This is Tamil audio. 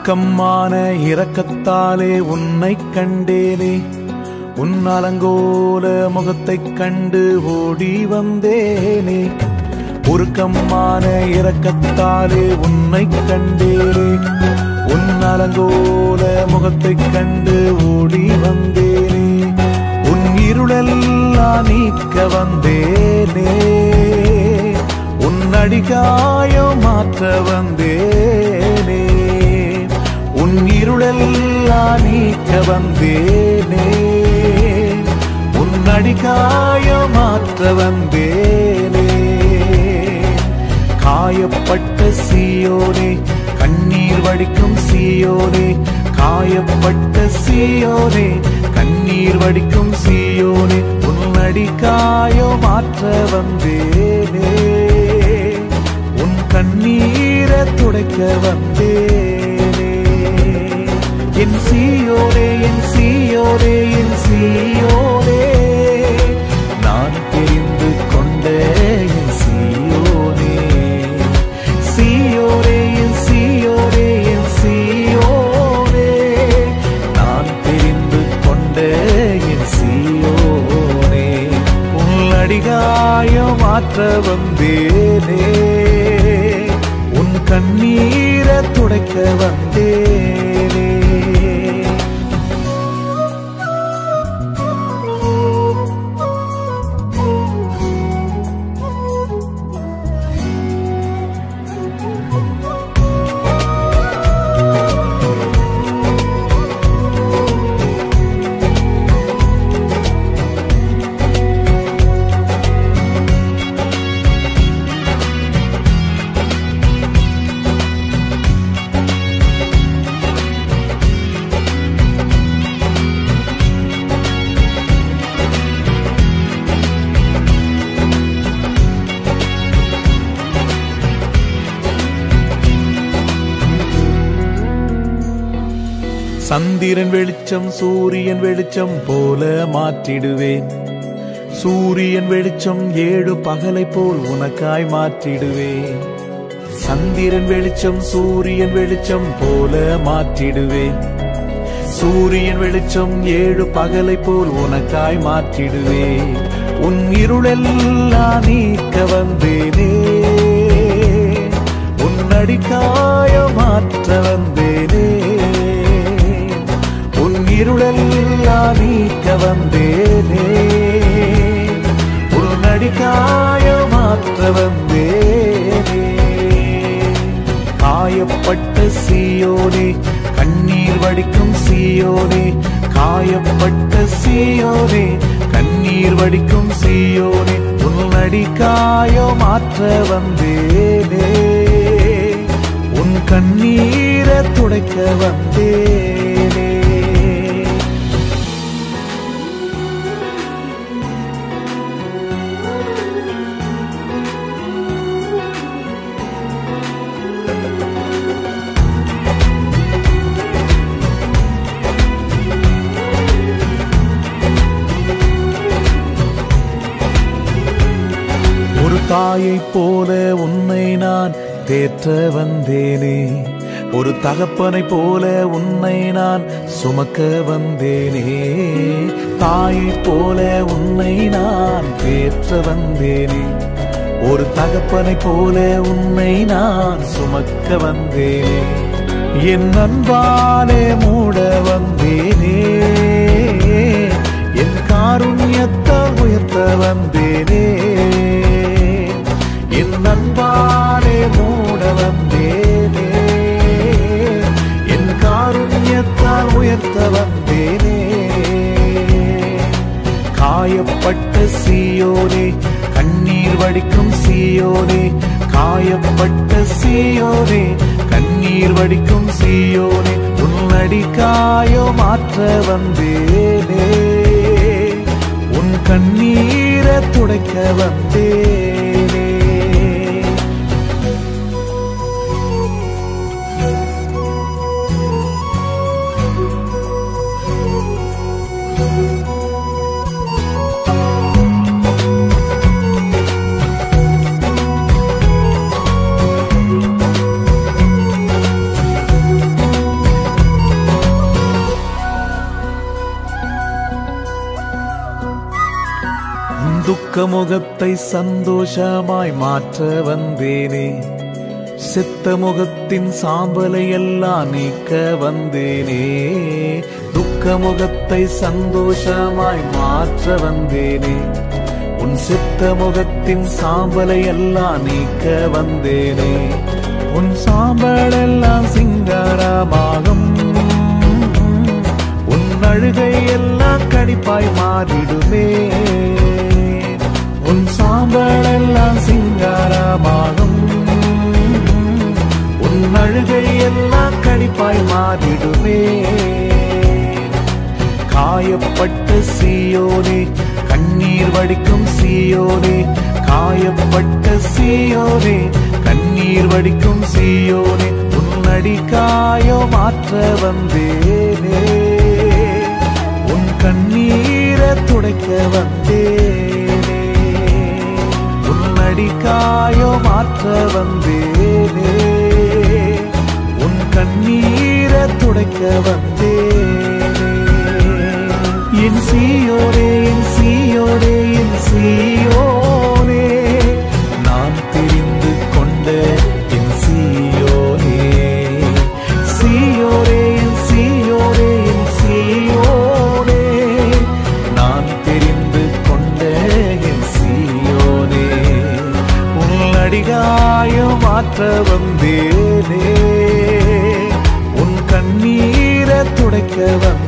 உருக்கமான இரக்கத்தாலே உன்னை கண்டேனே உன் அலங்கோல முகத்தைக் கண்டு ஓடி வந்தேனே உருக்கமான இரக்கத்தாலே உன்னை கண்டேனே உன் அலங்கோல முகத்தைக் கண்டு ஓடி வந்தேனே உன் இருளெல்லாம் நீக்க வந்தேனே உன் அடிகாயம் மாற்ற வந்தேனே உன் இருளெல்லாம் நீக்க வந்தேனே உன் அடிகாயம் மாற்ற வந்தேனே காயப்பட்ட சீயோனே கண்ணீர் வடிக்கும் சீயோனே காயப்பட்ட சீயோனே கண்ணீர் வடிக்கும் சீயோனே உன் அடிக்காயம் மாற்ற வந்தேனே உன் கண்ணீரை துடைக்க வந்தேனே என் சீயோனே என் சீயோனே என் சீயோனே நான் தெரிந்து கொண்ட என் சீயோனே சீயோனே என் சீயோனே என் சீயோனே நான் தெரிந்து கொண்ட என் சீயோனே உன் அடிகாயம் மாற்ற வந்தேனே உன் கண்ணீரை துடைக்க வந்தேனே சந்திரன் வெளிச்சம் சூரியன் வெளிச்சம் போல மாற்றிடுவேன் சூரியன் வெளிச்சம் ஏழு பகலை போல் உனக்காய் மாற்றிடுவேன் சந்திரன் வெளிச்சம் சூரியன் வெளிச்சம் போல மாற்றிடுவேன் சூரியன் வெளிச்சம் ஏழு பகலை போல் உனக்காய் மாற்றிடுவேன் உன் இருளெல்லாம் நீக்க வந்தேனே உன் அடிக்காய மாற்ற வந்தேனே உன் இருளெல்லாம் நீக்க வந்தேனே உன் அடிக்காய மாற்ற வந்தேனே காயப்பட்ட சீயோனே கண்ணீர் வடிக்கும் சீயோனே காயப்பட்ட சீயோனே கண்ணீர் வடிக்கும் சீயோனே உன் அடிக்காய மாற்ற வந்தேனே உன் கண்ணீரை துடைக்க வந்தேனே ஒரு தாயைப் போல உன்னை நான் தேற்ற வந்தேனே ஒரு தகப்பனைப் போல உன்னை நான் சுமக்க வந்தேனே தாயைப் போல உன்னை நான் தேற்ற வந்தேனே ஒரு தகப்பனைப் போல உன்னை நான் சுமக்க வந்தேனே என் அன்பாலே மூட வந்தேனே என் காருண்யத்தை உயர்த்த வந்தேனே என் அன்பாலே மூட வந்தேனே என் காருண்யத்தால் உயர்த்த வந்தேனே காயப்பட்ட சீயோனே கண்ணீர் வடிக்கும் சீயோனே காயப்பட்ட சீயோனே கண்ணீர் வடிக்கும் சீயோனே உன்னடி காயோ மாற்ற வந்தேனே உன் கண்ணீரை துடைக்க வந்தேனே துக்க முகத்தை சந்தோஷமாய் மாற்ற வந்தேனே செத்த முகத்தின் சாம்பலை எல்லாம் நீக்க வந்தேனே துக்க முகத்தை சந்தோஷமாய் மாற்ற வந்தேனே உன் செத்த முகத்தின் சாம்பலை எல்லாம் நீக்க வந்தேனே உன் சாம்பல் எல்லாம் சிங்காரமாகும் உன் அழுகை எல்லாம் கடிப்பாய் மாறிடுமே உன் சாம்பல் எல்லாம் சிங்காரமாகும் உன் அழுகை எல்லாம் கடிப்பாய் மாறிடுமே காயப்பட்ட சீயோனே கண்ணீர் வடிக்கும் சீயோனே காயப்பட்ட சீயோனே கண்ணீர் வடிக்கும் சீயோனே உன்னடி காயோ மாற்ற வந்தேனே உன் கண்ணீரை துடைக்க வந்தேனே உன்னடி காயோ மாற்ற வந்தேனே உன் கண்ணீரை துடைக்க வந்தேனே என் சீயோரே என் சீயோரே என் சீயோனே நான் தெரிந்து கொண்ட என் சீயோனே சீயோரே என் சீயோரே என் சீயோனே நான் தெரிந்து கொண்ட என் சீயோனே உன் அடிகாயோ மாற்ற வந்தேனே உன் கண்ணீரை துடைக்க வந்தேனே